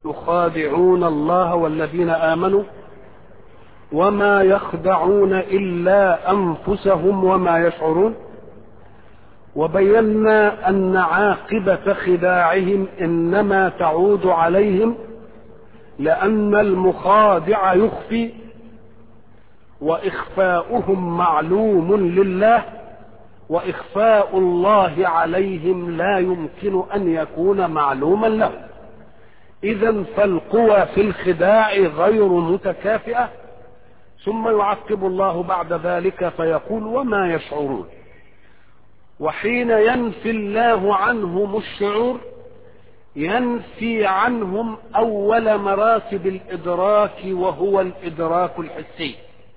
يخادعون الله والذين آمنوا وما يخدعون إلا أنفسهم وما يشعرون وبينا أن عاقبة خداعهم إنما تعود عليهم لأن المخادع يخفي وإخفاؤهم معلوم لله وإخفاء الله عليهم لا يمكن أن يكون معلوما له إذا فالقوى في الخداع غير متكافئة ثم يعقب الله بعد ذلك فيقول وما يشعرون وحين ينفي الله عنهم الشعور ينفي عنهم أول مراتب الإدراك وهو الإدراك الحسي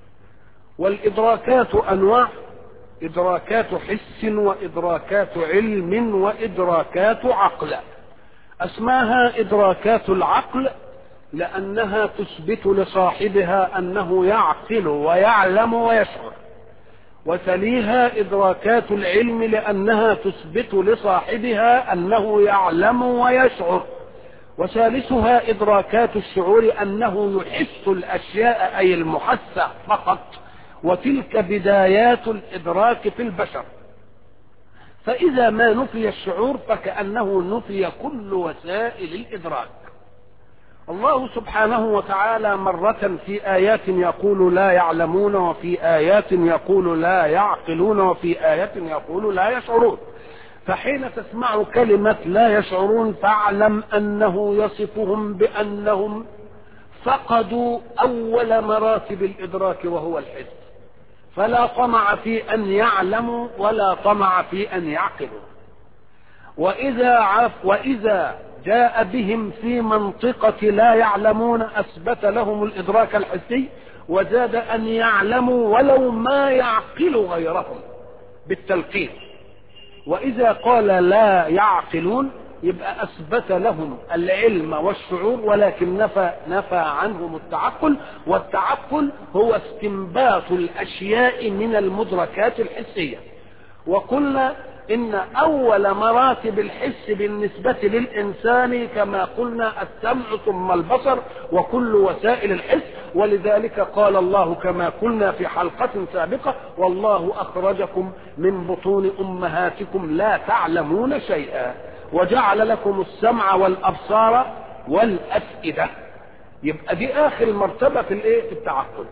والإدراكات أنواع إدراكات حس وإدراكات علم وإدراكات عقل أسماها إدراكات العقل لأنها تثبت لصاحبها أنه يعقل ويعلم ويشعر وتليها إدراكات العلم لأنها تثبت لصاحبها أنه يعلم ويشعر وثالثها إدراكات الشعور أنه يحس الأشياء أي المحسة فقط وتلك بدايات الإدراك في البشر فإذا ما نفي الشعور فكأنه نفي كل وسائل الإدراك الله سبحانه وتعالى مرة في آيات يقول لا يعلمون وفي آيات يقول لا يعقلون وفي آيات يقول لا يشعرون فحين تسمع كلمة لا يشعرون فاعلم أنه يصفهم بأنهم فقدوا أول مراتب الإدراك وهو الحس فلا طمع في أن يعلموا ولا طمع في أن يعقلوا وإذا عف وإذا جاء بهم في منطقة لا يعلمون أثبت لهم الإدراك الحسي وزاد أن يعلموا ولو ما يعقل غيرهم بالتلقين وإذا قال لا يعقلون يبقى أثبت لهم العلم والشعور ولكن نفى نفى عنهم التعقل والتعقل هو استنباط الأشياء من المدركات الحسية وقلنا إن أول مراتب الحس بالنسبة للإنسان كما قلنا السمع ثم البصر وكل وسائل الحس ولذلك قال الله كما قلنا في حلقة سابقة والله أخرجكم من بطون أمهاتكم لا تعلمون شيئا وجعل لكم السمع والأبصار والأفئدة يبقى دي آخر مرتبة في الإيه؟ في التعقل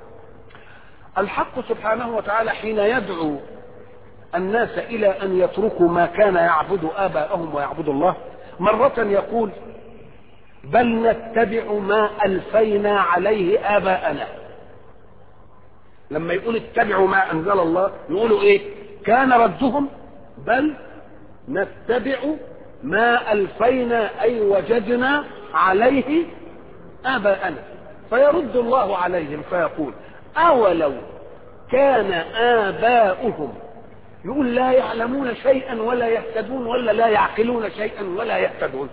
الحق سبحانه وتعالى حين يدعو الناس إلى أن يتركوا ما كان يعبد آباءهم ويعبد الله مرة يقول بل نتبع ما ألفينا عليه آباءنا لما يقول اتبعوا ما أنزل الله يقولوا إيه كان ردهم بل نتبع ما ألفينا أي وجدنا عليه آباءنا فيرد الله عليهم فيقول أولو كان آباؤهم يقول لا يعلمون شيئا ولا يهتدون ولا لا يعقلون شيئا ولا يهتدون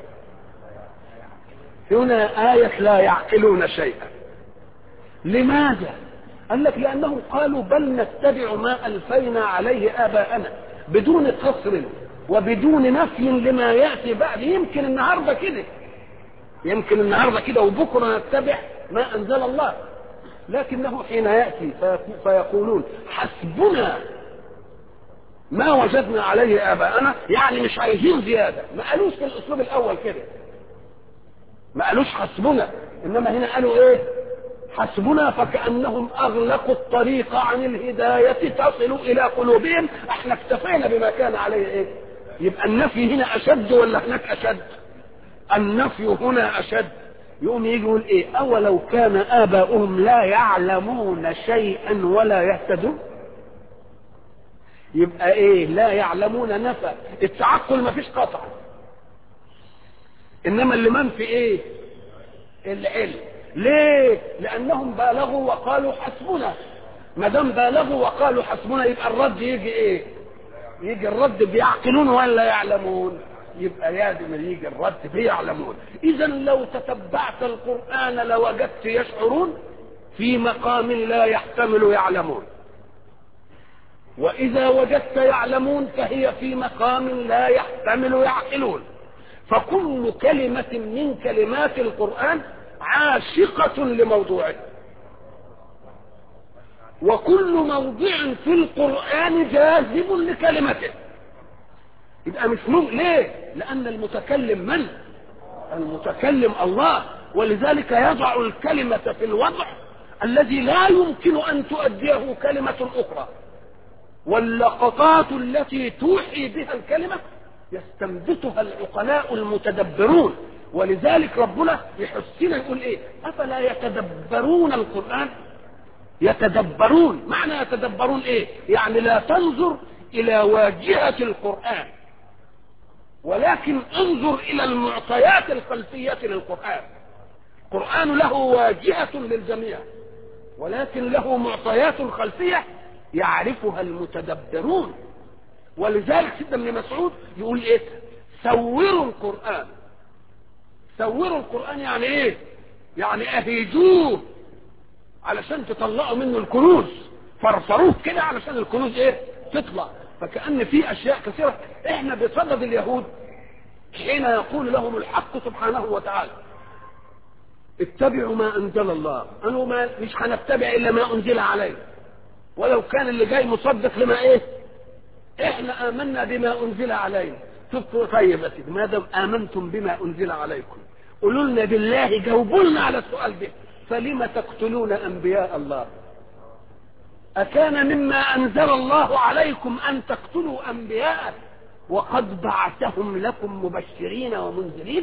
هنا آية لا يعقلون شيئا لماذا قال لك لأنهم قالوا بل نتبع ما ألفينا عليه آباءنا بدون قصر وبدون نفي لما يأتي بعد يمكن النهاردة كده يمكن النهاردة كده وبكرة نتبع ما أنزل الله لكنه حين يأتي فيقولون حسبنا ما وجدنا عليه آباءنا يعني مش عايزين زيادة ما قالوش في الأسلوب الأول كده ما قالوش حسبنا إنما هنا قالوا إيه حسبنا فكأنهم أغلقوا الطريق عن الهداية تصل إلى قلوبهم احنا اكتفينا بما كان عليه إيه يبقى النفي هنا أشد ولا هناك أشد النفي هنا أشد يقوم يجي يقول إيه أولو كان آباؤهم لا يعلمون شيئا ولا يهتدون يبقى ايه لا يعلمون نفى التعقل ما فيش قطع انما اللي منفي ايه العلم ليه لانهم بالغوا وقالوا حسبنا ما دام بالغوا وقالوا حسبنا يبقى الرد يجي ايه يجي الرد بيعقلون ولا يعلمون يبقى لازم يجي الرد بيعلمون اذا لو تتبعت القران لوجدت يشعرون في مقام لا يحتمل يعلمون وإذا وجدت يعلمون فهي في مقام لا يحتمل يعقلون فكل كلمة من كلمات القرآن عاشقة لموضوعه وكل موضع في القرآن جاذب لكلمته يبقى مش ممكن ليه؟ لأن المتكلم من؟ المتكلم الله ولذلك يضع الكلمة في الوضع الذي لا يمكن أن تؤديه كلمة أخرى واللقطات التي توحي بها الكلمة يستنبتها العقلاء المتدبرون ولذلك ربنا يحسنا يقول ايه افلا يتدبرون القران يتدبرون معنى يتدبرون ايه يعني لا تنظر الى واجهه القران ولكن انظر الى المعطيات الخلفيه للقران القران له واجهه للجميع ولكن له معطيات خلفيه يعرفها المتدبرون ولذلك سيدنا ابن مسعود يقول ايه سوروا القرآن سوروا القرآن يعني ايه يعني اهيجوه علشان تطلعوا منه الكنوز فرفروه كده علشان الكنوز ايه تطلع فكأن في اشياء كثيرة احنا بصدد اليهود حين يقول لهم الحق سبحانه وتعالى اتبعوا ما انزل الله انه ما مش هنتبع الا ما انزل عليه ولو كان اللي جاي مصدق لما ايه احنا امنا بما انزل علينا طيب يا سيدي ما دام امنتم بما انزل عليكم قولوا لنا بالله جاوبوا لنا على السؤال ده فلم تقتلون انبياء الله اكان مما انزل الله عليكم ان تقتلوا انبياء وقد بعثهم لكم مبشرين ومنذرين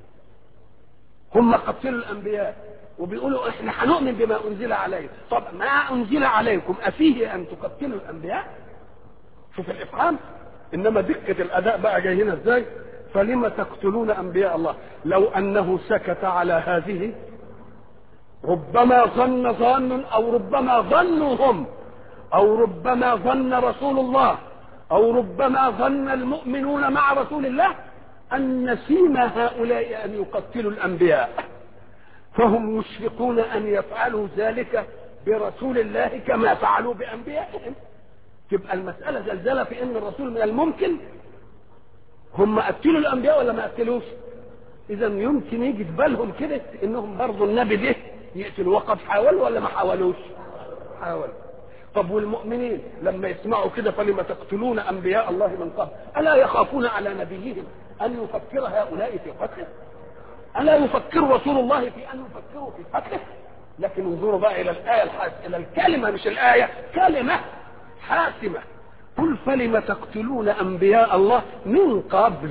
هم قتلوا الانبياء وبيقولوا احنا هنؤمن بما انزل علينا طب ما انزل عليكم افيه ان تقتلوا الانبياء شوف الافهام انما دقه الاداء بقى جاي هنا ازاي فلم تقتلون انبياء الله لو انه سكت على هذه ربما ظن ظان او ربما ظنوا هم او ربما ظن رسول الله او ربما ظن المؤمنون مع رسول الله ان سيما هؤلاء ان يقتلوا الانبياء فهم مشفقون ان يفعلوا ذلك برسول الله كما فعلوا بانبيائهم تبقى المسألة زلزلة في ان الرسول من الممكن هم قتلوا الانبياء ولا ما قتلوش اذا يمكن يجي في بالهم كده انهم برضه النبي ده يقتلوا وقد حاولوا ولا ما حاولوش حاولوا طب والمؤمنين لما يسمعوا كده فلم تقتلون انبياء الله من قبل الا يخافون على نبيهم ان يفكر هؤلاء في قتله الا يفكر رسول الله في ان يفكروا في قتله لكن انظروا بقى الى الايه الحاس الى الكلمه مش الايه كلمه حاسمة قل فلم تقتلون أنبياء الله من قبل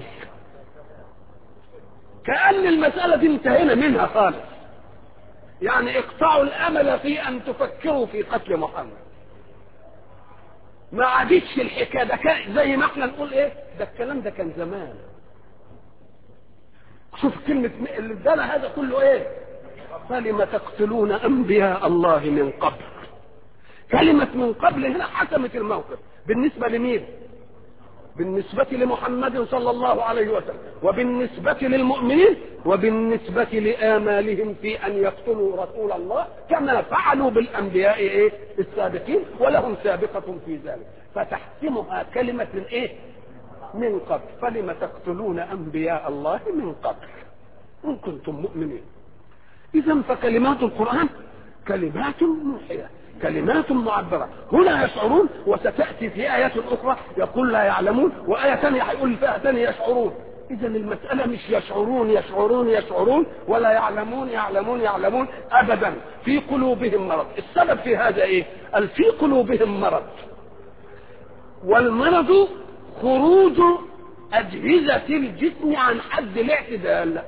كأن المسألة دي انتهينا منها خالص يعني اقطعوا الأمل في أن تفكروا في قتل محمد ما عادتش الحكاية ده كان زي ما احنا نقول ايه ده الكلام ده كان زمان شوف كلمة اللي ادانا هذا كله ايه فلم تقتلون أنبياء الله من قبل كلمة من قبل هنا حسمت الموقف بالنسبة لمين بالنسبة لمحمد صلى الله عليه وسلم وبالنسبة للمؤمنين وبالنسبة لآمالهم في أن يقتلوا رسول الله كما فعلوا بالأنبياء إيه السابقين ولهم سابقة في ذلك فتحسمها كلمة من إيه من قبل فلم تقتلون أنبياء الله من قبل إن كنتم مؤمنين إذا فكلمات القرآن كلمات موحية كلمات معبرة هنا يشعرون وستأتي في آيات أخرى يقول لا يعلمون وآية ثانية هيقول فيها ثانية يشعرون إذا المسألة مش يشعرون يشعرون يشعرون ولا يعلمون يعلمون يعلمون أبدا في قلوبهم مرض السبب في هذا إيه؟ قال في قلوبهم مرض والمرض خروج أجهزة الجسم عن حد الاعتدال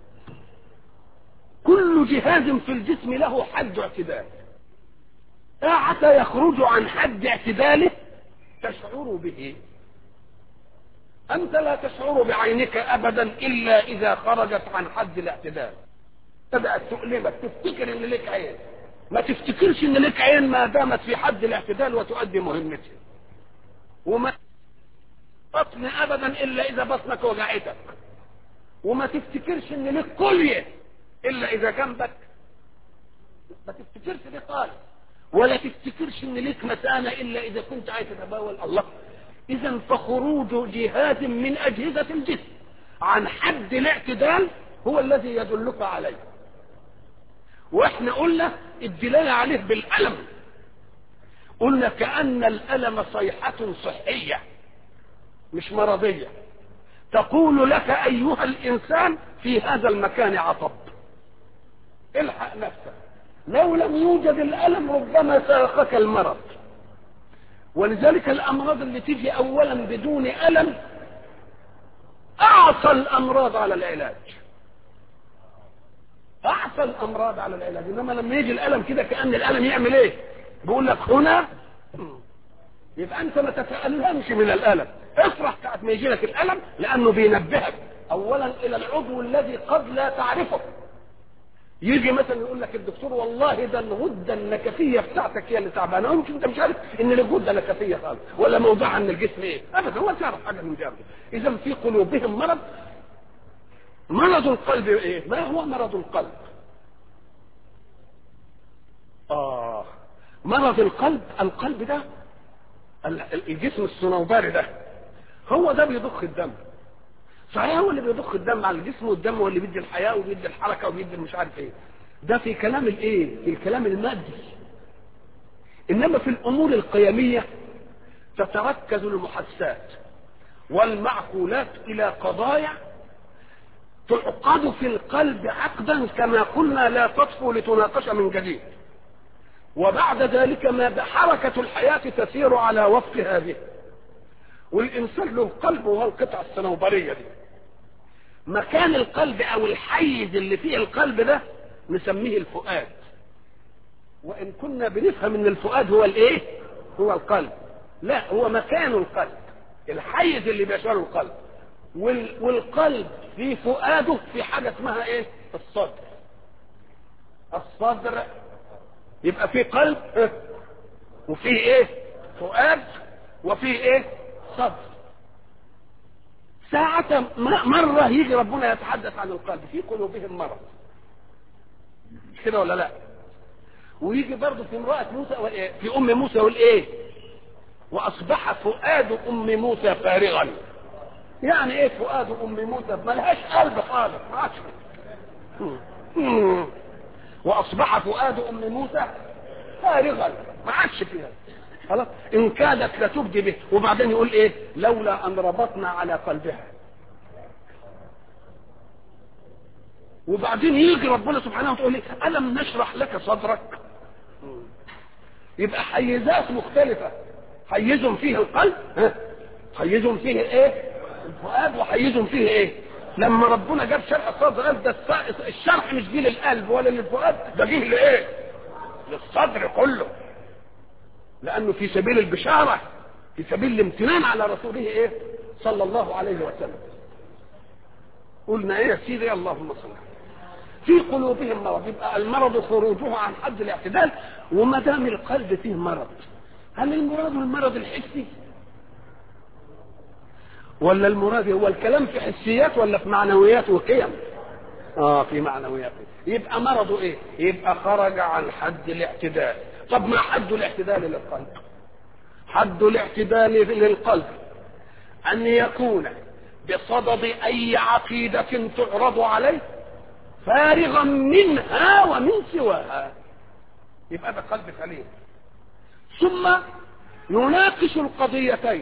كل جهاز في الجسم له حد اعتدال حتى يخرج عن حد اعتداله تشعر به أنت لا تشعر بعينك أبدا إلا إذا خرجت عن حد الاعتدال بدأت تؤلمك تفتكر إن لك عين ما تفتكرش إن لك عين ما دامت في حد الاعتدال وتؤدي مهمتها وما بطن أبدا إلا إذا بطنك وجعتك وما تفتكرش إن لك كلية إلا إذا جنبك ما تفتكرش دي خالص ولا تفتكرش ان ليك مسانة الا اذا كنت عايز تتبول الله اذا فخروج جهاز من اجهزة الجسم عن حد الاعتدال هو الذي يدلك عليه واحنا قلنا الدلالة عليه بالألم قلنا كأن الألم صيحة صحية مش مرضية تقول لك أيها الإنسان في هذا المكان عطب الحق نفسك لو لم يوجد الألم ربما ساقك المرض ولذلك الأمراض اللي تيجي أولا بدون ألم أعصى الأمراض على العلاج أعصى الأمراض على العلاج إنما لما يجي الألم كده كأن الألم يعمل إيه بيقول لك هنا يبقى أنت ما تتألمش من الألم افرح ساعة ما يجي لك الألم لأنه بينبهك أولا إلى العضو الذي قد لا تعرفه يجي مثلا يقول لك الدكتور والله ده الغده النكفيه بتاعتك هي اللي تعبانه يمكن انت مش عارف ان الغده نكفيه خالص ولا موضوعها من الجسم ايه ابدا هو تعرف حاجه من دي اذا في قلوبهم مرض مرض القلب ايه ما هو مرض القلب اه مرض القلب القلب ده الجسم الصنوبري ده هو ده بيضخ الدم صحيح هو اللي بيضخ الدم على الجسم والدم هو اللي بيدي الحياه وبيدي الحركه وبيدي مش عارف ايه ده في كلام الايه في الكلام المادي انما في الامور القيميه تتركز المحادثات والمعقولات الى قضايا تعقد في القلب عقدا كما قلنا لا تطفو لتناقش من جديد وبعد ذلك ما بحركة الحياة تسير على وفق هذه والإنسان له قلب وهو القطعة الصنوبرية دي مكان القلب أو الحيز اللي فيه القلب ده نسميه الفؤاد وإن كنا بنفهم إن الفؤاد هو الإيه؟ هو القلب لا هو مكان القلب الحيز اللي بيشعره القلب وال... والقلب في فؤاده في حاجة اسمها إيه؟ الصدر الصدر يبقى في قلب وفي ايه فؤاد وفي ايه صدر ساعة مرة يجي ربنا يتحدث عن القلب في قلوبهم مرض مش كده ولا لا ويجي برضه في امرأة موسى في أم موسى يقول إيه وأصبح فؤاد أم موسى فارغا يعني إيه فؤاد أم موسى ما لهاش قلب خالص ما عادش واصبح فؤاد ام موسى فارغا ما عادش فيها خلاص ان كادت لتبدي به وبعدين يقول ايه لولا ان ربطنا على قلبها وبعدين يجي ربنا سبحانه وتعالى ايه الم نشرح لك صدرك يبقى حيزات مختلفه حيز فيه القلب ها حيز فيه ايه الفؤاد وحيز فيه ايه لما ربنا جاب شرح الصدر قال ده الشرح مش جه للقلب ولا للفؤاد ده جه لايه؟ للصدر كله لانه في سبيل البشاره في سبيل الامتنان على رسوله ايه؟ صلى الله عليه وسلم قلنا ايه يا سيدي اللهم صل في قلوبهم مرض يبقى المرض خروجه عن حد الاعتدال وما دام القلب فيه مرض هل المراد المرض الحسي ولا المراد هو الكلام في حسيات ولا في معنويات وقيم اه في معنويات يبقى مرضه ايه يبقى خرج عن حد الاعتدال طب ما حد الاعتدال للقلب حد الاعتدال للقلب ان يكون بصدد اي عقيدة تعرض عليه فارغا منها ومن سواها يبقى ده قلب سليم ثم يناقش القضيتين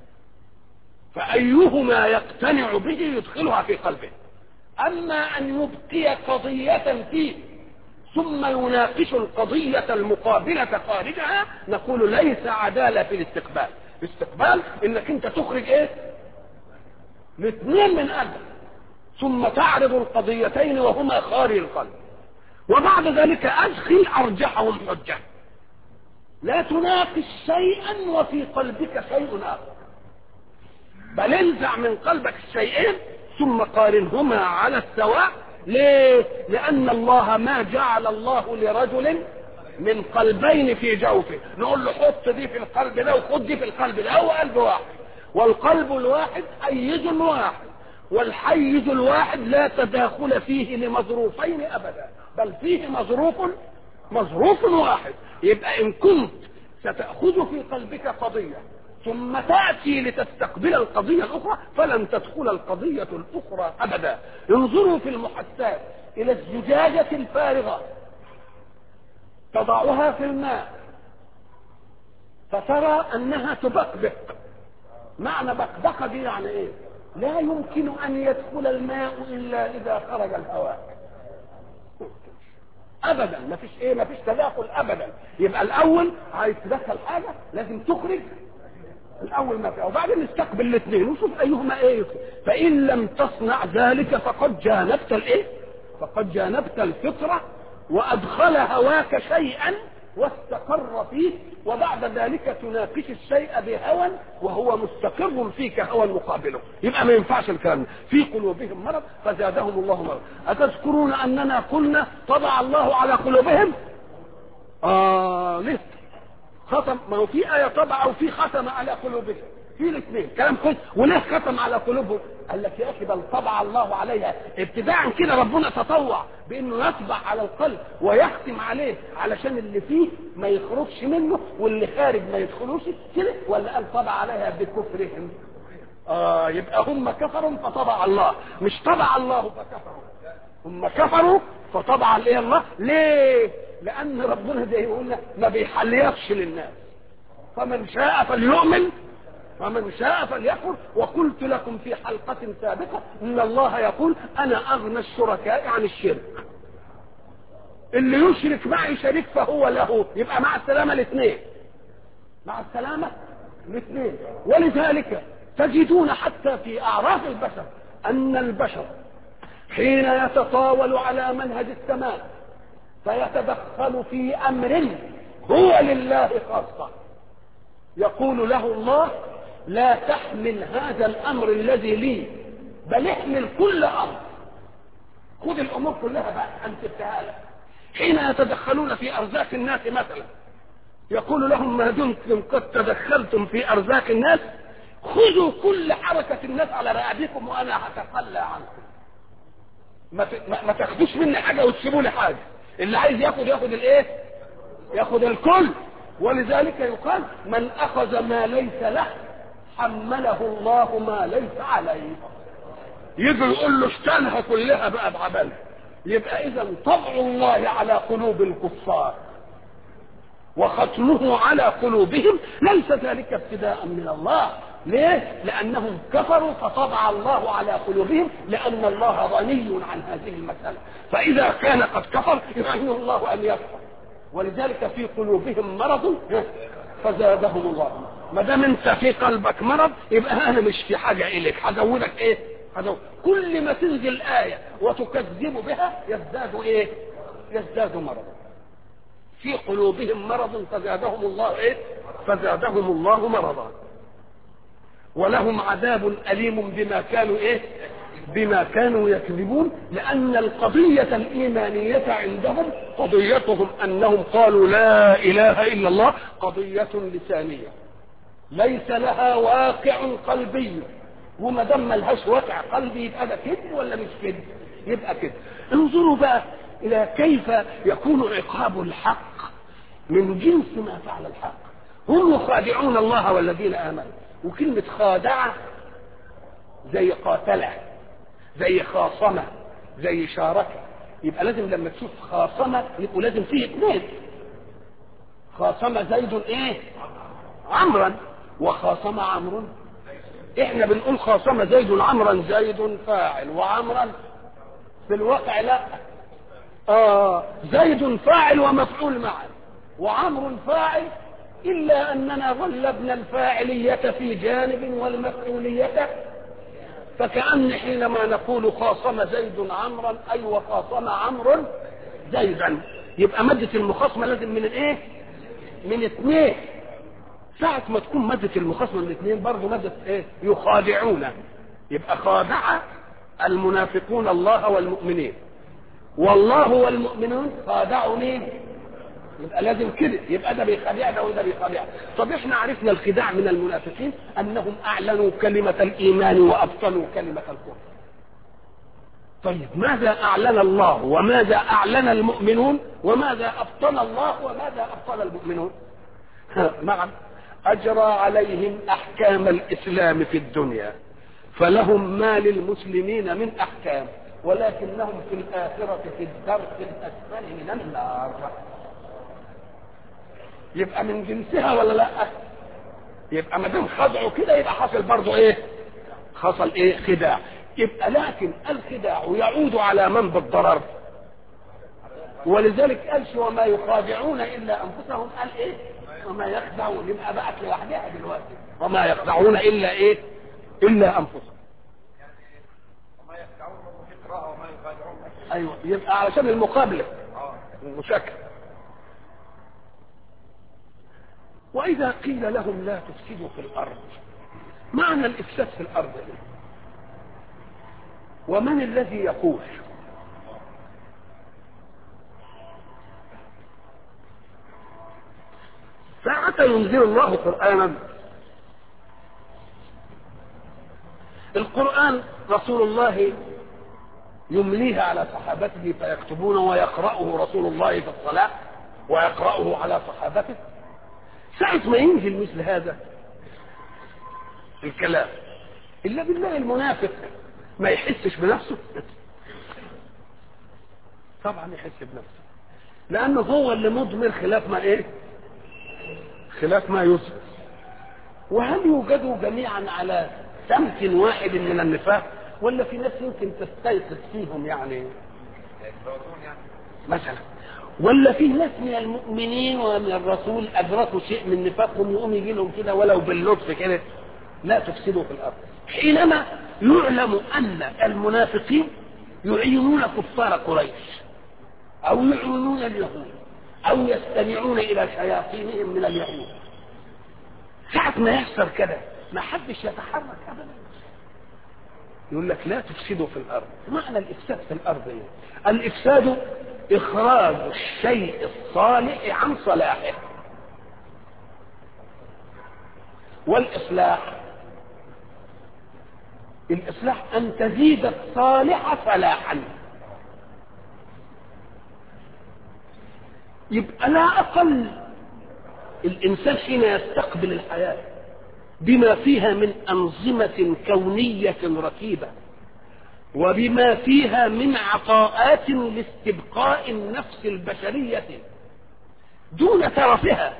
فأيهما يقتنع به يدخلها في قلبه أما أن يبقي قضية فيه ثم يناقش القضية المقابلة خارجها نقول ليس عدالة في الاستقبال الاستقبال انك انت تخرج ايه الاثنين من قلبك ثم تعرض القضيتين وهما خارج القلب وبعد ذلك ادخل ارجحهم حجه لا تناقش شيئا وفي قلبك شيء اخر بل انزع من قلبك الشيئين ثم قارنهما على السواء ليه لان الله ما جعل الله لرجل من قلبين في جوفه نقول له حط دي في القلب ده وخد دي في القلب ده هو قلب واحد والقلب الواحد حيز واحد والحيز الواحد لا تداخل فيه لمظروفين ابدا بل فيه مظروف مظروف واحد يبقى ان كنت ستأخذ في قلبك قضية ثم تأتي لتستقبل القضية الأخرى فلن تدخل القضية الأخرى أبدا انظروا في المحسات إلى الزجاجة الفارغة تضعها في الماء فترى أنها تبقبق معنى بقبقة دي يعني إيه لا يمكن أن يدخل الماء إلا إذا خرج الهواء ابدا ما فيش ايه ما فيش تداخل ابدا يبقى الاول عايز تدخل حاجه لازم تخرج الاول ما فيها وبعدين نستقبل الاثنين وشوف ايهما ايه فان لم تصنع ذلك فقد جانبت الايه فقد جانبت الفطره وادخل هواك شيئا واستقر فيه وبعد ذلك تناقش الشيء بهوى وهو مستقر فيك هوى مقابله يبقى ما ينفعش الكلام في قلوبهم مرض فزادهم الله مرض أتذكرون أننا قلنا طبع الله على قلوبهم آه ليه ختم ما هو في آية طبع وفي ختم على قلوبهم في الاثنين كلام كويس وليه ختم على قلوبهم قال لك يا اخي بل طبع الله عليها ابتداء كده ربنا تطوع بانه يطبع على القلب ويختم عليه علشان اللي فيه ما يخرجش منه واللي خارج ما يدخلوش كده ولا قال طبع عليها بكفرهم اه يبقى هم كفروا فطبع الله مش طبع الله فكفروا هم كفروا فطبع الايه الله ليه لان ربنا زي ما قلنا ما بيحليكش للناس فمن شاء فليؤمن ومن شاء فليكفر وقلت لكم في حلقة سابقة ان الله يقول انا اغنى الشركاء عن الشرك اللي يشرك معي شريك فهو له يبقى مع السلامة الاثنين مع السلامة الاثنين ولذلك تجدون حتى في اعراف البشر ان البشر حين يتطاول على منهج السماء فيتدخل في امر هو لله خاصه يقول له الله لا تحمل هذا الامر الذي لي بل احمل كل امر خذ الامور كلها بقى انت لك حين يتدخلون في ارزاق الناس مثلا يقول لهم ما دمتم قد تدخلتم في ارزاق الناس خذوا كل حركة الناس على رقبتكم وانا هتخلى عنكم ما ما تاخدوش مني حاجة وتسيبوا لي حاجة اللي عايز ياخد ياخد الايه ياخد الكل ولذلك يقال من اخذ ما ليس له حمله الله ما ليس عليه يجي يقول له اشتنها كلها بقى بعملها يبقى اذا طبع الله على قلوب الكفار وختمه على قلوبهم ليس ذلك ابتداء من الله ليه؟ لأنهم كفروا فطبع الله على قلوبهم لأن الله غني عن هذه المسألة فإذا كان قد كفر يعين الله أن يكفر ولذلك في قلوبهم مرض فزادهم الله ما دام انت في قلبك مرض يبقى انا مش في حاجه اليك هزودك ايه هزود كل ما تنزل ايه وتكذب بها يزداد ايه يزداد مرضا في قلوبهم مرض فزادهم الله ايه فزادهم الله مرضا ولهم عذاب اليم بما كانوا ايه بما كانوا يكذبون لأن القضية الإيمانية عندهم قضيتهم أنهم قالوا لا إله إلا الله قضية لسانية ليس لها واقع قلبي وما دام ملهاش واقع قلبي يبقى ده كذب ولا مش كذب؟ يبقى كذب. انظروا بقى إلى كيف يكون عقاب الحق من جنس ما فعل الحق. هم يخادعون الله والذين آمنوا وكلمة خادعة زي قاتله زي خاصمة زي شاركة يبقى لازم لما تشوف خاصمة يبقوا لازم فيه اثنين خاصمة زيد ايه عمرا وخاصم عمرو احنا بنقول خاصم زيد عمرا زيد فاعل وعمرا في الواقع لا آه زيد فاعل ومفعول معا وعمر فاعل إلا أننا غلبنا الفاعلية في جانب والمفعولية فكأن حينما نقول خاصم زيد عمرا أي وخاصم عمرو زيدا يبقى مادة المخاصمة لازم من الايه؟ من اثنين ساعة ما تكون مادة المخاصمة من اثنين برضه مادة ايه؟ يخادعون يبقى خادع المنافقون الله والمؤمنين والله والمؤمنون خادعوا مين؟ يبقى لازم كده يبقى ده بيخادع ده وده بيخادع طب احنا عرفنا الخداع من المنافقين انهم اعلنوا كلمة الايمان وابطلوا كلمة الكفر طيب ماذا اعلن الله وماذا اعلن المؤمنون وماذا ابطل الله وماذا ابطل المؤمنون نعم أجرى عليهم أحكام الإسلام في الدنيا فلهم ما للمسلمين من أحكام ولكنهم في الآخرة في الدرك الأسفل من النار يبقى من جنسها ولا لا يبقى ما دام خدعوا كده يبقى حصل برضه ايه حصل ايه خداع يبقى لكن الخداع يعود على من بالضرر ولذلك قالش وما يخادعون الا انفسهم قال ايه وما يخدعون يبقى بقت لوحدها دلوقتي وما يخدعون الا ايه الا انفسهم وما يخدعون فكرها وما يخادعون ايوه يبقى علشان المقابله المشاكله واذا قيل لهم لا تفسدوا في الارض معنى الافساد في الارض إيه؟ ومن الذي يقول ساعة ينزل الله قرآنا القرآن رسول الله يمليه على صحابته فيكتبون ويقرأه رسول الله في الصلاة ويقرأه على صحابته ساعة ما ينزل مثل هذا الكلام إلا بالله المنافق ما يحسش بنفسه طبعا يحس بنفسه لأنه هو اللي مضمر خلاف ما إيه خلاف ما يثبت وهل يوجدوا جميعا على سمت واحد من النفاق ولا في ناس يمكن تستيقظ فيهم يعني يتفاوتون يعني مثلا ولا في ناس من المؤمنين ومن الرسول ادركوا شيء من نفاقهم يقوم يجي لهم كده ولو باللطف كده لا تفسدوا في الارض حينما يعلم ان المنافقين يعينون كفار قريش او يعينون اليهود او يستمعون الى شياطينهم من اليهود ساعة ما يحصل كده ما حدش يتحرك ابدا يقول لك لا تفسدوا في الارض معنى الافساد في الارض ايه الافساد اخراج الشيء الصالح عن صلاحه والاصلاح الاصلاح ان تزيد الصالح صلاحا يبقى لا اقل الانسان حين يستقبل الحياه بما فيها من انظمه كونيه رتيبه وبما فيها من عطاءات لاستبقاء النفس البشريه دون ترفها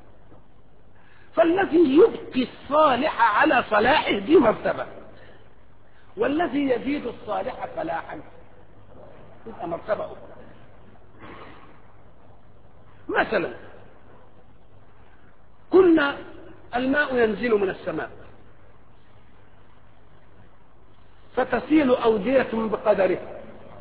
فالذي يبقي الصالح على صلاحه دي مرتبه والذي يزيد الصالح فلاحا تبقى مرتبه اخرى مثلا كنا الماء ينزل من السماء فتسيل أودية بقدرها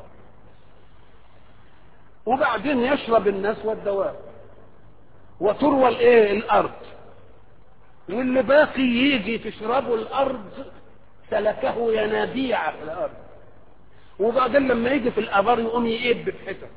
وبعدين يشرب الناس والدواب وتروى الايه الارض واللي باقي يجي تشربه الارض سلكه ينابيع في الارض وبعدين لما يجي في الابار يقوم يقب في حتت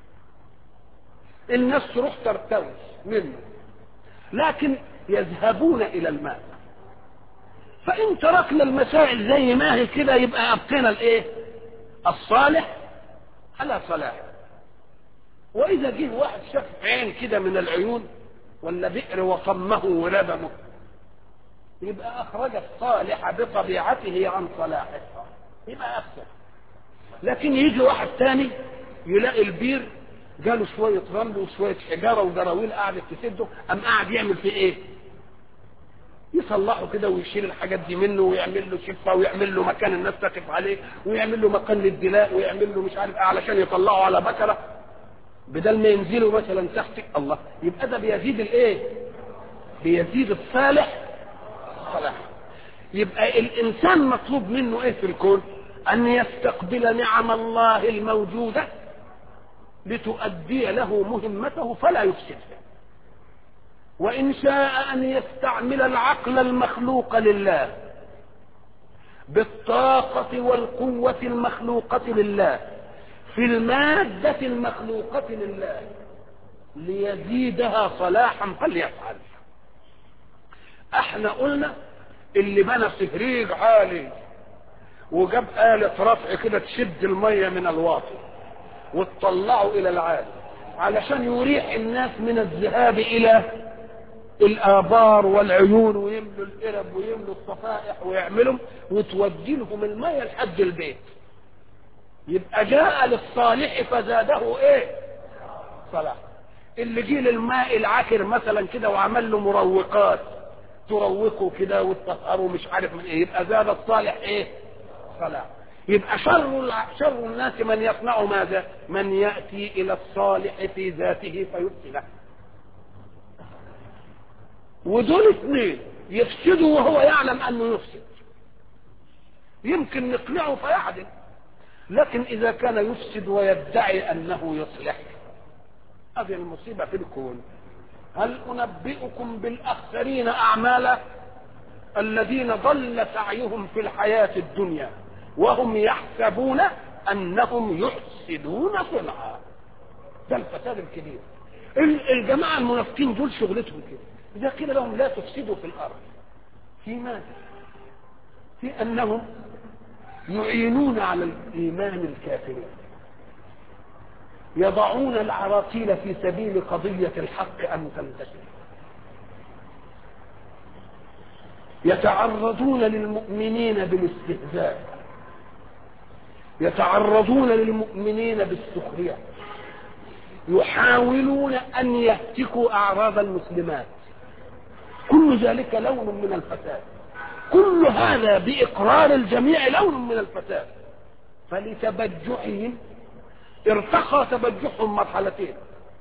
الناس تروح ترتوي منه لكن يذهبون الى الماء فان تركنا المسائل زي ما هي كده يبقى ابقينا الايه الصالح على صلاح واذا جه واحد شاف عين كده من العيون ولا بئر وصمه وردمه يبقى اخرج الصالح بطبيعته عن صلاحه يبقى افسد لكن يجي واحد تاني يلاقي البير جاله شوية رمل وشوية حجارة وجراويل قعدت تسده قام قاعد يعمل فيه ايه؟ يصلحه كده ويشيل الحاجات دي منه ويعمل له شفة ويعمل له مكان الناس تقف عليه ويعمل له مكان للدلاء ويعمل له مش عارف ايه علشان يطلعه على بكرة بدل ما ينزلوا مثلا تحت الله يبقى ده بيزيد الايه؟ بيزيد الصالح صلاح يبقى الانسان مطلوب منه ايه في الكون؟ ان يستقبل نعم الله الموجوده لتؤدي له مهمته فلا يفسدها وإن شاء أن يستعمل العقل المخلوق لله بالطاقة والقوة المخلوقة لله في المادة المخلوقة لله ليزيدها صلاحا فليفعل احنا قلنا اللي بنى سهريج عالي وجاب آلة رفع كده تشد المية من الواطي وتطلعه الى العالم علشان يريح الناس من الذهاب الى الآبار والعيون ويملوا القرب ويملوا الصفائح ويعملوا وتودي لهم المية لحد البيت يبقى جاء للصالح فزاده ايه صلاح اللي جه للماء العكر مثلا كده وعمل له مروقات تروقه كده وتطهره مش عارف من ايه يبقى زاد الصالح ايه صلاح يبقى شر الع- شر الناس من يصنع ماذا من ياتي الى الصالح في ذاته فيفسده ودول اثنين يفسدوا وهو يعلم انه يفسد يمكن نقنعه فيعدل لكن اذا كان يفسد ويدعي انه يصلح هذه المصيبه في الكون هل انبئكم بالاخسرين اعمالا الذين ضل سعيهم في الحياه الدنيا وهم يحسبون انهم يحسنون صنعا ده الفساد الكبير ال- الجماعه المنافقين دول شغلتهم كده اذا قيل لهم لا تفسدوا في الارض في ماذا في انهم يعينون على الايمان الكافرين يضعون العراقيل في سبيل قضيه الحق ان تنتشر يتعرضون للمؤمنين بالاستهزاء يتعرضون للمؤمنين بالسخريه يحاولون ان يهتكوا اعراض المسلمات كل ذلك لون من الفساد كل هذا باقرار الجميع لون من الفساد فلتبجحهم ارتقى تبجحهم مرحلتين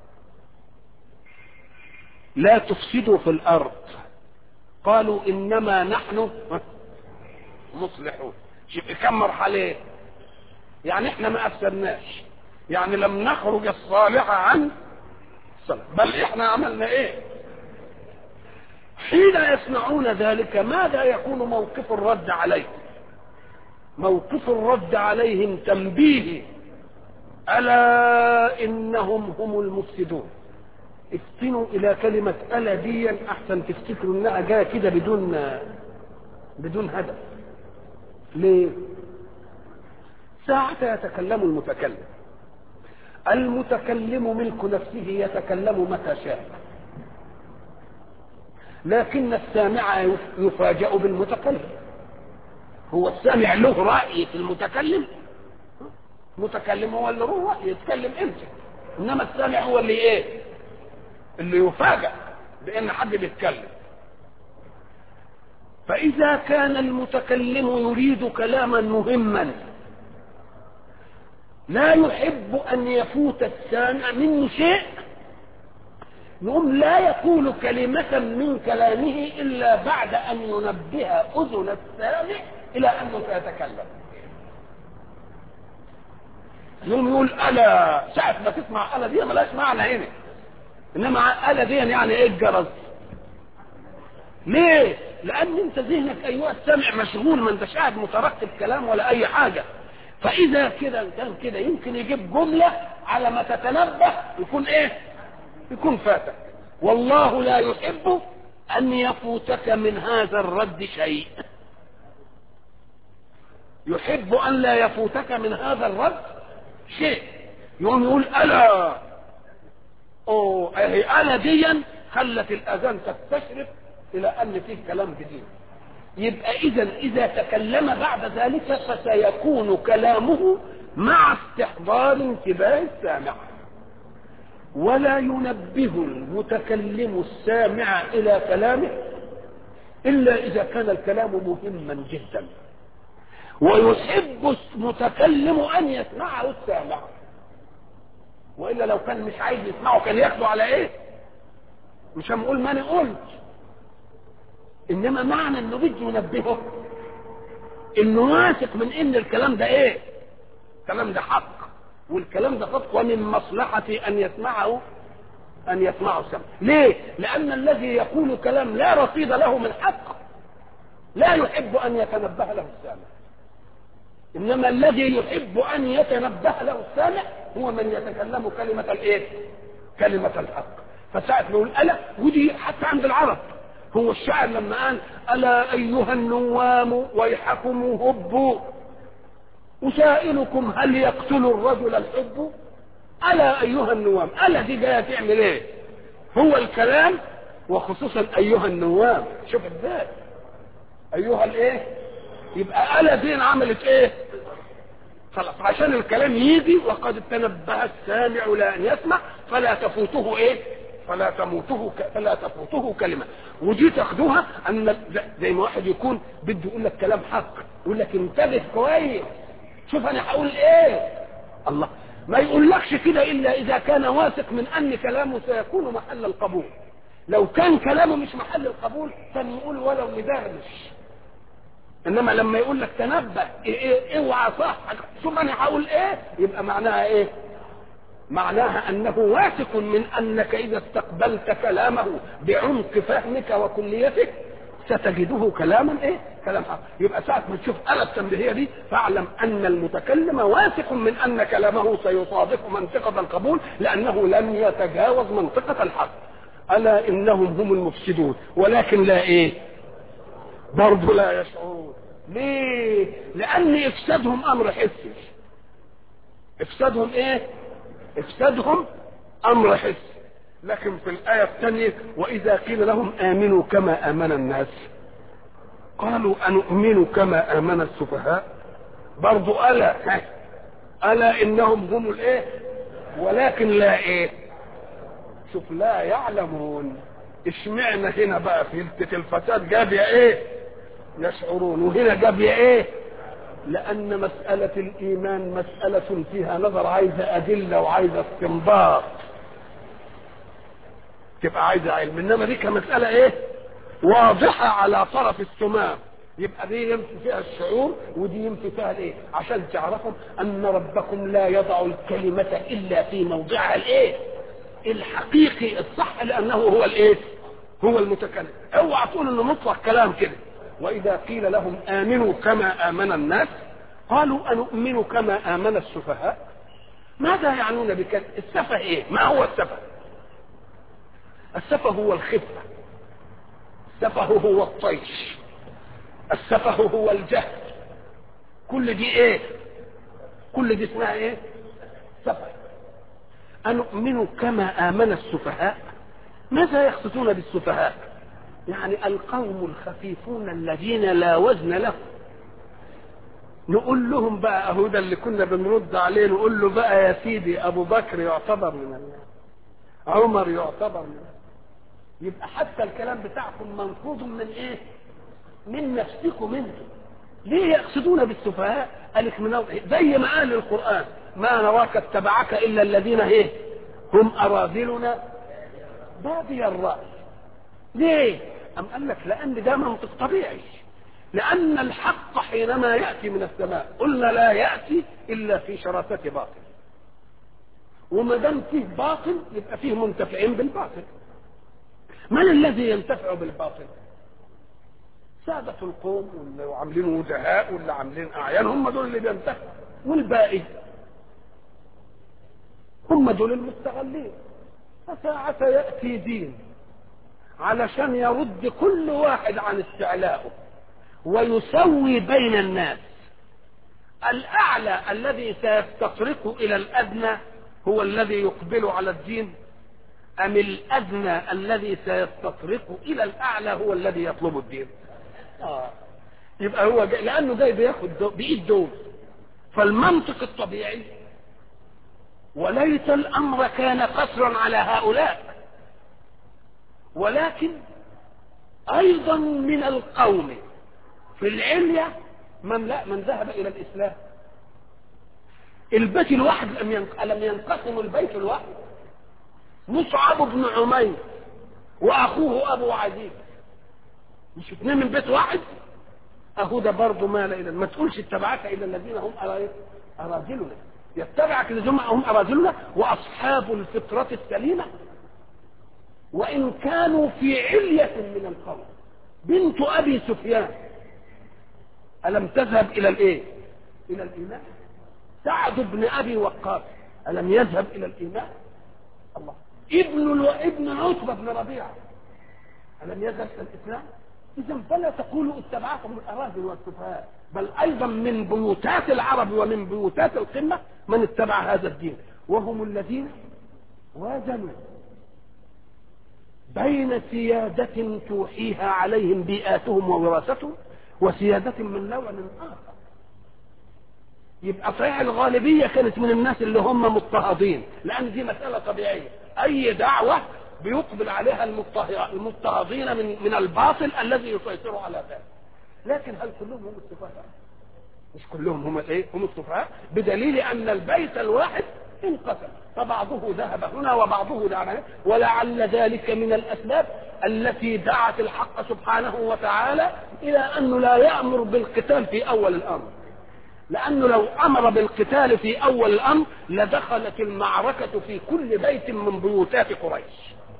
لا تفسدوا في الارض قالوا انما نحن مصلحون شوف كم مرحله يعني احنا ما افسدناش يعني لم نخرج الصالح عن الصلاح بل احنا عملنا ايه حين يصنعون ذلك ماذا يكون موقف الرد عليهم موقف الرد عليهم تنبيه الا انهم هم المفسدون افتنوا الى كلمه الا دي احسن تفتكروا انها جايه كده بدون بدون هدف ليه ساعة يتكلم المتكلم المتكلم ملك نفسه يتكلم متى شاء لكن السامع يفاجأ بالمتكلم هو السامع له رأي في المتكلم المتكلم هو اللي له رأي يتكلم امتى انما السامع هو اللي ايه اللي يفاجأ بان حد بيتكلم فإذا كان المتكلم يريد كلاما مهما لا يحب أن يفوت السامع منه شيء يقوم لا يقول كلمة من كلامه إلا بعد أن ينبه أذن السامع إلى أنه سيتكلم يقوم يقول ألا ساعة ما تسمع ألا دي ملاش معنى هنا إنما ألا دي يعني إيه الجرس ليه؟ لأن أنت ذهنك أيها السامع مشغول ما أنتش قاعد مترتب كلام ولا أي حاجة فإذا كده كان كده يمكن يجيب جملة على ما تتنبه يكون إيه؟ يكون فاتك والله لا يحب أن يفوتك من هذا الرد شيء يحب أن لا يفوتك من هذا الرد شيء يقوم يقول ألا أوه أهي ألا ديا خلت الأذان تستشرف إلى أن فيه كلام جديد يبقى إذا إذا تكلم بعد ذلك فسيكون كلامه مع استحضار انتباه السامع ولا ينبه المتكلم السامع إلى كلامه إلا إذا كان الكلام مهما جدا ويحب المتكلم أن يسمعه السامع وإلا لو كان مش عايز يسمعه كان ياخده على إيه؟ مش هنقول ما أنا قلت انما معنى انه بده ينبهه انه واثق من ان الكلام ده ايه الكلام ده حق والكلام ده صدق ومن مصلحة ان يسمعه ان يسمعه السمع ليه لان الذي يقول كلام لا رصيد له من حق لا يحب ان يتنبه له السامع انما الذي يحب ان يتنبه له السامع هو من يتكلم كلمة الايه كلمة الحق فساعة نقول ألا ودي حتى عند العرب هو الشاعر لما قال ألا أيها النوام ويحكم هبوا أسائلكم هل يقتل الرجل الحب ألا أيها النوام ألا دي جاية تعمل إيه هو الكلام وخصوصا ايها النواب شوف ازاي ايها الايه يبقى آلة دين عملت ايه خلاص عشان الكلام يجي وقد تنبه السامع لان يسمع فلا تفوته ايه فلا تموته ك... فلا تفوته كلمه ودي تاخدوها ان زي ما واحد يكون بده يقول لك كلام حق يقول لك انتبه كويس شوف انا هقول ايه الله ما يقولكش كده الا اذا كان واثق من ان كلامه سيكون محل القبول لو كان كلامه مش محل القبول كان يقول ولو مدرمش انما لما يقول لك تنبه إيه إيه اوعى صح شوف انا هقول ايه يبقى معناها ايه معناها انه واثق من انك اذا استقبلت كلامه بعمق فهمك وكليتك ستجده كلاما ايه كلام حق يبقى ساعة ما تشوف آلة التنبيهية دي فاعلم ان المتكلم واثق من ان كلامه سيصادف منطقة القبول لانه لم يتجاوز منطقة الحق الا انهم هم المفسدون ولكن لا ايه برضه لا يشعرون ليه لان افسادهم امر حسي افسادهم ايه افسادهم امر حسي لكن في الايه الثانيه واذا قيل لهم امنوا كما امن الناس قالوا انؤمن كما امن السفهاء برضه الا الا انهم هم الايه ولكن لا ايه شوف لا يعلمون اشمعنى هنا بقى في الفساد جاب يا ايه يشعرون وهنا جاب يا ايه لان مسألة الايمان مسألة فيها نظر عايزة ادلة وعايزة استنباط تبقى عايزة علم انما دي كمسألة ايه واضحة على طرف السماء يبقى دي ينفي فيها الشعور ودي ينفي فيها الايه عشان تعرفوا ان ربكم لا يضع الكلمة الا في موضعها الايه الحقيقي الصح لانه هو الايه هو المتكلم اوعى تقول انه مطلق كلام كده واذا قيل لهم امنوا كما امن الناس قالوا انؤمن كما امن السفهاء ماذا يعنون بك السفه ايه ما هو السفه السفه هو الخفه السفه هو الطيش السفه هو الجهل كل دي ايه كل دي اسمها ايه سفه أنؤمن كما آمن السفهاء ماذا يقصدون بالسفهاء يعني القوم الخفيفون الذين لا وزن لهم نقول لهم بقى اهو ده اللي كنا بنرد عليه نقول له بقى يا سيدي ابو بكر يعتبر من الناس عمر يعتبر من الناس يبقى حتى الكلام بتاعكم منقوض من ايه من نفسكم انتم ليه يقصدون بالسفهاء قالك من زي ما قال القران ما نراك اتبعك الا الذين ايه هم اراذلنا بادي الراي ليه ام قال لك لان ده منطق طبيعي لان الحق حينما ياتي من السماء قلنا لا ياتي الا في شراسه باطل وما دام فيه باطل يبقى فيه منتفعين بالباطل من الذي ينتفع بالباطل سادة القوم واللي عاملين وجهاء واللي عاملين اعيان هم دول اللي بينتفعوا والباقي هم دول المستغلين فساعة يأتي دين علشان يرد كل واحد عن استعلائه ويسوي بين الناس الأعلى الذي سيستطرق إلى الأدنى هو الذي يقبل على الدين أم الأدنى الذي سيستطرق إلى الأعلى هو الذي يطلب الدين آه. يبقى هو جاي لأنه جاي بياخد دو بإيد دول فالمنطق الطبيعي وليس الامر كان قصرا على هؤلاء ولكن ايضا من القوم في العليا من لا من ذهب الى الاسلام البيت الواحد لم لم ينقسم البيت الواحد مصعب بن عمير واخوه ابو عزيز مش اثنين من بيت واحد اهو ده برضه مال الى ما تقولش اتبعك الى الذين هم اراذلنا يتبعك الذين هم أراذلنا وأصحاب الفطرة السليمة وإن كانوا في علية من القوم بنت أبي سفيان ألم تذهب إلى الإيه؟ إلى الإيمان سعد بن أبي وقاص ألم يذهب إلى الإيمان الله ابن الو... ابن عتبة بن ربيعة ألم يذهب إلى الإسلام إذا فلا تقولوا اتبعكم الأراذل والسفهاء بل أيضا من بيوتات العرب ومن بيوتات القمة من اتبع هذا الدين وهم الذين وازنوا بين سيادة توحيها عليهم بيئاتهم ووراثتهم وسيادة من لون آخر يبقى صحيح الغالبية كانت من الناس اللي هم مضطهدين لأن دي مسألة طبيعية أي دعوة بيقبل عليها المضطهدين من من الباطل الذي يسيطر على ذلك لكن هل كلهم هم السفهاء؟ مش كلهم هم الايه؟ هم السفهاء بدليل ان البيت الواحد انقسم فبعضه ذهب هنا وبعضه ذهب هنا ولعل ذلك من الاسباب التي دعت الحق سبحانه وتعالى الى انه لا يامر بالقتال في اول الامر لانه لو امر بالقتال في اول الامر لدخلت المعركه في كل بيت من بيوتات قريش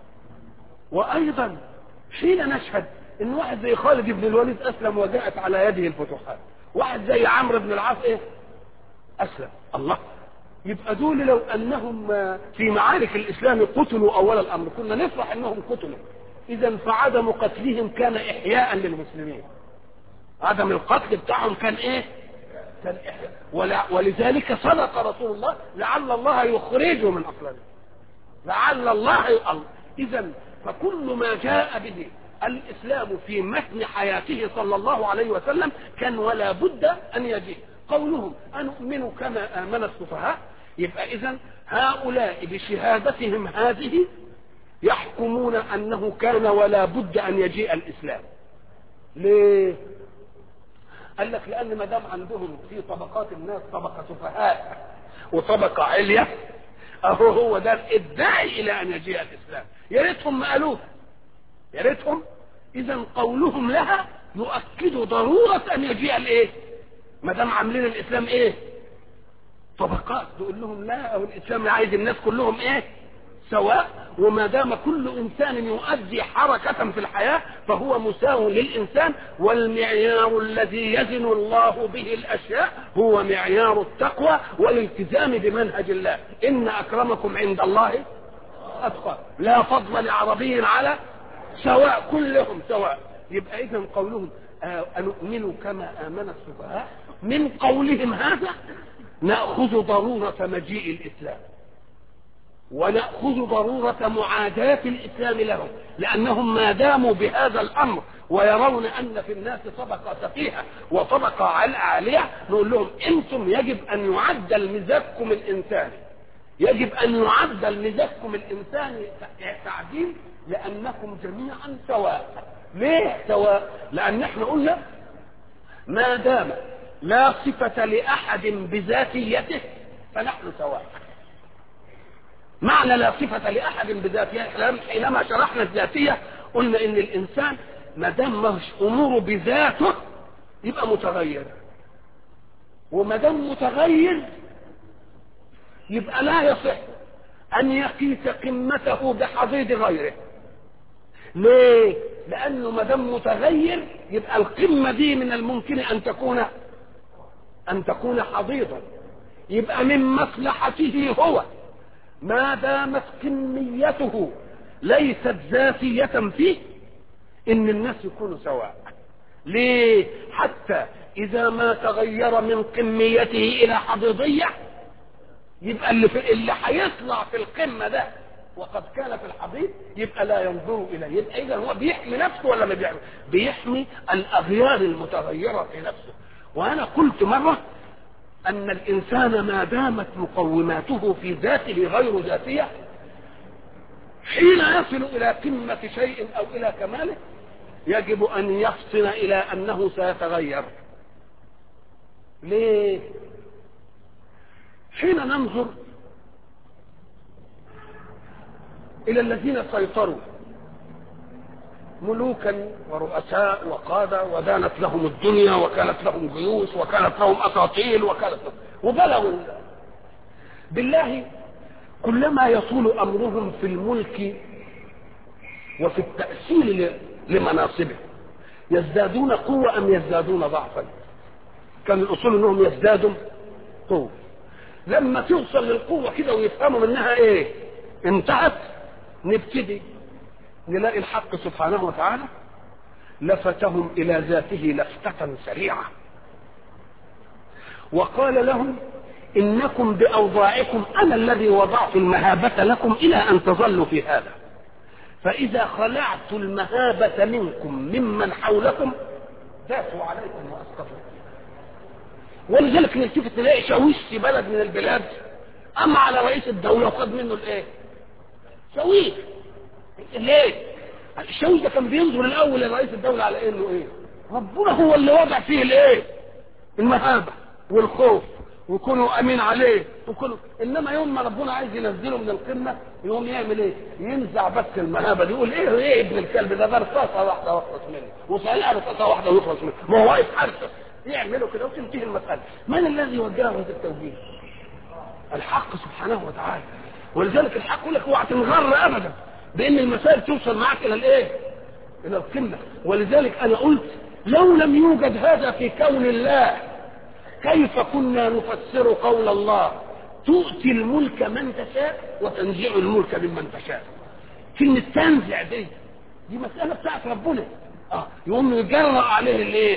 وايضا حين نشهد ان واحد زي خالد بن الوليد اسلم وجاءت على يده الفتوحات واحد زي عمرو بن العاص ايه اسلم الله يبقى دول لو انهم في معارك الاسلام قتلوا اول الامر كنا نفرح انهم قتلوا اذا فعدم قتلهم كان احياء للمسلمين عدم القتل بتاعهم كان ايه كان احياء ولا ولذلك صدق رسول الله لعل الله يخرجه من اصلابه لعل الله يقل اذا فكل ما جاء به الاسلام في متن حياته صلى الله عليه وسلم كان ولا بد ان يجيء قولهم أنؤمن كما آمن السفهاء يبقى إذا هؤلاء بشهادتهم هذه يحكمون أنه كان ولا بد أن يجيء الإسلام ليه؟ قال لك لأن ما دام عندهم في طبقات الناس طبقة سفهاء وطبقة عليا أهو هو ده الداعي إلى أن يجيء الإسلام يا ريتهم ما قالوها يا ريتهم إذا قولهم لها يؤكد ضرورة أن يجيء الإيه؟ ما دام عاملين الاسلام ايه طبقات تقول لهم لا او الاسلام عايز الناس كلهم ايه سواء وما دام كل انسان يؤدي حركة في الحياة فهو مساو للانسان والمعيار الذي يزن الله به الاشياء هو معيار التقوى والالتزام بمنهج الله ان اكرمكم عند الله اتقى لا فضل لعربي على سواء كلهم سواء يبقى اذا قولهم أنؤمن كما آمن السفهاء من قولهم هذا نأخذ ضرورة مجيء الإسلام ونأخذ ضرورة معاداة الإسلام لهم لأنهم ما داموا بهذا الأمر ويرون أن في الناس طبقة سفيهة وطبقة عالية نقول لهم أنتم يجب أن يعدل مزاجكم الإنساني يجب أن يعدل مزاجكم الإنساني تعديل لأنكم جميعا سواء ليه سواء لان احنا قلنا ما دام لا صفة لأحد بذاتيته فنحن سواء معنى لا صفة لأحد بذاتيته حينما شرحنا الذاتية قلنا ان الانسان ما دام مش اموره بذاته يبقى متغير وما دام متغير يبقى لا يصح ان يقيس قمته بحضيض غيره ليه لانه ما دام متغير يبقى القمه دي من الممكن ان تكون ان تكون حضيضا يبقى من مصلحته هو ما دامت كميته ليست ذاتية فيه ان الناس يكونوا سواء ليه حتى اذا ما تغير من كميته الى حضيضية يبقى اللي في اللي هيطلع في القمة ده وقد كان في الحضيض يبقى لا ينظر اليه يبقى اذا هو بيحمي نفسه ولا ما بيحمي بيحمي الاغيار المتغيره في نفسه وانا قلت مره ان الانسان ما دامت مقوماته في ذاته غير ذاتيه حين يصل الى قمه شيء او الى كماله يجب ان يفطن الى انه سيتغير ليه حين ننظر الى الذين سيطروا ملوكا ورؤساء وقادة ودانت لهم الدنيا وكانت لهم جيوش وكانت لهم أساطيل وكانت لهم وبلغوا بالله كلما يطول أمرهم في الملك وفي التأثير لمناصبه يزدادون قوة أم يزدادون ضعفا كان الأصول أنهم يزدادوا قوة لما توصل للقوة كده ويفهموا منها إيه انتهت نبتدي نلاقي الحق سبحانه وتعالى لفتهم الى ذاته لفتة سريعة وقال لهم انكم باوضاعكم انا الذي وضعت المهابة لكم الى ان تظلوا في هذا فإذا خلعت المهابة منكم ممن حولكم داسوا عليكم وأسقطوا ولذلك نلتفت تلاقي شاويش في بلد من البلاد أما على رئيس الدولة وخد منه الإيه؟ شاويش ليه؟ الشاويش ده كان بينظر الأول لرئيس الدولة على إنه إيه؟ ربنا هو اللي وضع فيه الإيه؟ المهابة والخوف ويكونوا امين عليه وكله انما يوم ما ربنا عايز ينزله من القمه يقوم يعمل ايه؟ ينزع بس المهابه دي يقول ايه ايه ابن الكلب ده ده رصاصه واحده واخلص منه وصحيح رصاصه واحده ويخلص منه ما هو واقف حارسه يعملوا كده وتنتهي المساله من الذي وجهه هذا التوجيه؟ الحق سبحانه وتعالى ولذلك الحق يقول لك اوعى تنغر ابدا بان المسائل توصل معك الى الايه؟ الى القمه ولذلك انا قلت لو لم يوجد هذا في كون الله كيف كنا نفسر قول الله تؤتي الملك من تشاء وتنزع الملك ممن تشاء كلمة تنزع دي دي مسألة بتاعت ربنا اه يقوم يجرأ عليه الايه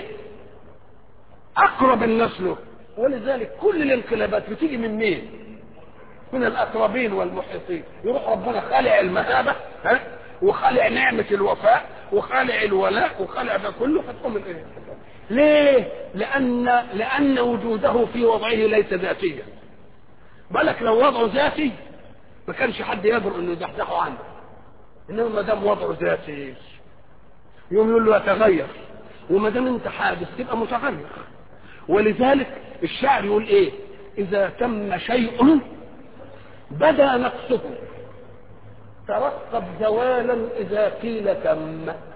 اقرب الناس له ولذلك كل الانقلابات بتيجي من مين من الاقربين والمحيطين يروح ربنا خالع المهابة ها وخالع نعمة الوفاء وخالع الولاء وخالع ده كله فتقوم الايه ليه؟ لأن لأن وجوده في وضعه ليس ذاتيا. بالك لو وضعه ذاتي ما كانش حد يقدر انه يزحزحه عنه. انما ما دام وضعه ذاتي يوم يقول له يتغير وما دام انت حادث تبقى متغير. ولذلك الشاعر يقول ايه؟ إذا تم شيء بدا نقصه ترقب زوالا إذا قيل تم